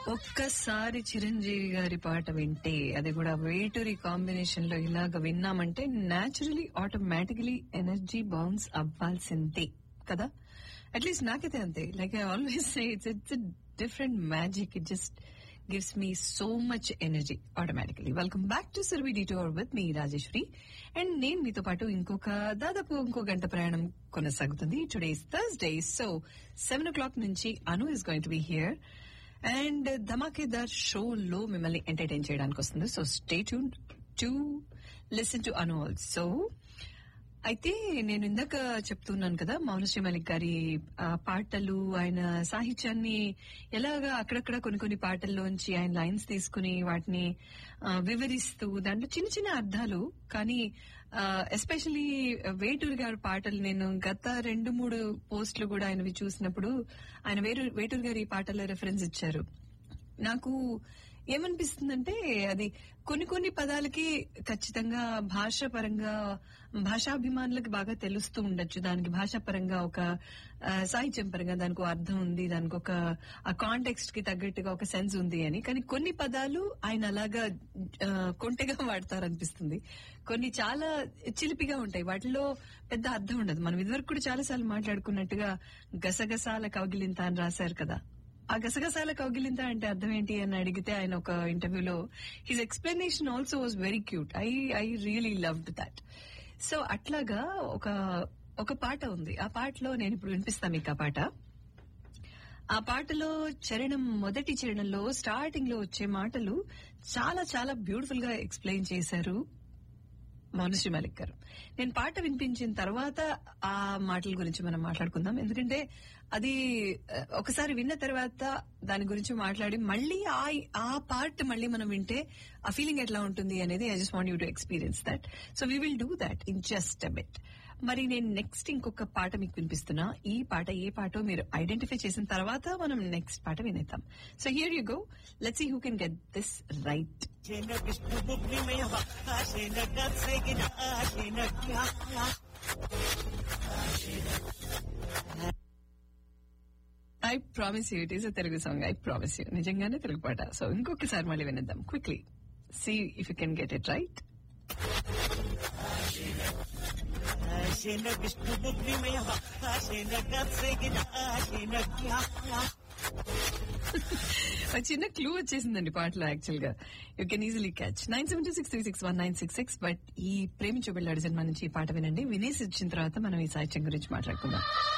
ఒక్కసారి చిరంజీవి గారి పాట వింటే అది కూడా వేటూరి కాంబినేషన్ లో ఇలాగ విన్నామంటే న్యాచురలీ ఆటోమేటికలీ ఎనర్జీ బౌన్స్ అవ్వాల్సిందే కదా అట్లీస్ట్ నాకైతే అంతే like I always say it's it's different magic it just gives me so much energy automatically welcome back to సర్వీ డిటోర్ విత్ మీ రాజేశ్వరి అండ్ నేను మీతో పాటు ఇంకొక దాదాపు ఇంకో గంట ప్రయాణం కొనసాగుతుంది today's Thursday so seven o'clock నుంచి Anu is going to be here and ధమాకేదార్ షోలో మిమ్మల్ని ఎంటర్టైన్ చేయడానికి వస్తుంది so stay tune to listen to Anu also అయితే నేను ఇందాక చెప్తున్నాను కదా మౌనశ్రీ మలిక్ గారి ఆ, పాటలు ఆయన సాహిత్యాన్ని ఎలాగా అక్కడక్కడ కొన్ని కొన్ని పాటల్లోంచి ఆయన లైన్స్ తీసుకుని వాటిని ఆ, వివరిస్తూ దాంట్లో చిన్న చిన్న అర్థాలు కానీ ఎస్పెషలీ వేటూరు గారి పాటలు నేను గత రెండు మూడు పోస్టులు కూడా ఆయనవి చూసినప్పుడు ఆయన వేరు వేటూరు గారి పాటల రెఫరెన్స్ ఇచ్చారు నాకు ఏమనిపిస్తుందంటే అది కొన్ని కొన్ని పదాలకి ఖచ్చితంగా భాష పరంగా భాషాభిమానులకు బాగా తెలుస్తూ ఉండొచ్చు దానికి భాషా పరంగా ఒక ఆ, సాహిత్యం పరంగా దానికి ఒక అర్థం ఉంది దానికి ఒక ఆ కాంటెక్స్ట్ కి తగ్గట్టుగా ఒక సెన్స్ ఉంది అని కానీ కొన్ని పదాలు ఆయన అలాగా ఆ, కొంటెగా వాడతారనిపిస్తుంది కొన్ని చాలా చిలిపిగా ఉంటాయి వాటిలో పెద్ద అర్థం ఉండదు మనం ఇదివరకు కూడా చాలా సార్లు మాట్లాడుకున్నట్టుగా గసగసాల కౌగిలింత అని రాశారు కదా ఆ గసగసాల కౌగిలింత అంటే అర్థం ఏంటి అని అడిగితే ఆయన ఒక ఇంటర్వ్యూలో his explanation also was very cute I I really loved that so అట్లాగా ఒక ఒక పాట ఉంది ఆ పాటలో నేను ఇప్పుడు వినిపిస్తాను మీకు ఆ పాట ఆ పాటలో చరణం మొదటి చరణంలో స్టార్టింగ్ లో వచ్చే మాటలు చాలా చాలా బ్యూటిఫుల్ గా ఎక్స్ప్లెయిన్ చేశారు మౌనశ్రీ మలిక్ గారు నేను పాట వినిపించిన తర్వాత ఆ మాటల గురించి మనం మాట్లాడుకుందాం ఎందుకంటే అది ఆ, ఒకసారి విన్న తర్వాత దాని గురించి మాట్లాడి మళ్ళీ ఆ ఆ పార్ట్ మళ్ళీ మనం వింటే ఆ ఫీలింగ్ ఎట్లా ఉంటుంది అనేది I just want you to experience that so we will do that in just a bit మరి నేను నెక్స్ట్ ఇంకొక పాట మీకు వినిపిస్తున్నా ఈ పాట ఏ పాటో మీరు ఐడెంటిఫై చేసిన తర్వాత మనం నెక్స్ట్ పాట వినేద్దాం so here you go let's see who can get this right ఆశేన విష్ణుముగ్నిమయ ఆశేన గత్సగిన ఆశేన I promise you it is Telugu song I promise you నిజంగానే తెలుగు పాట సో ఇంకొకసారి మళ్ళీ వినిద్దాం quickly see if you can get it right ఆశేన విష్ణుముగ్నిమయ ఆశేన గత్సగిన ఆశేన ఒక చిన్న క్లూ వచ్చేసిందండి పాటలో యాక్చువల్ గా you can easily catch nine seven two six three six one nine six six but ఈ ప్రేమించబెళ్ళాడు సినిమా నుంచి ఈ పాట వినండి వినేసి వచ్చిన తర్వాత మనం ఈ సాహిత్యం గురించి మాట్లాడుకుందాం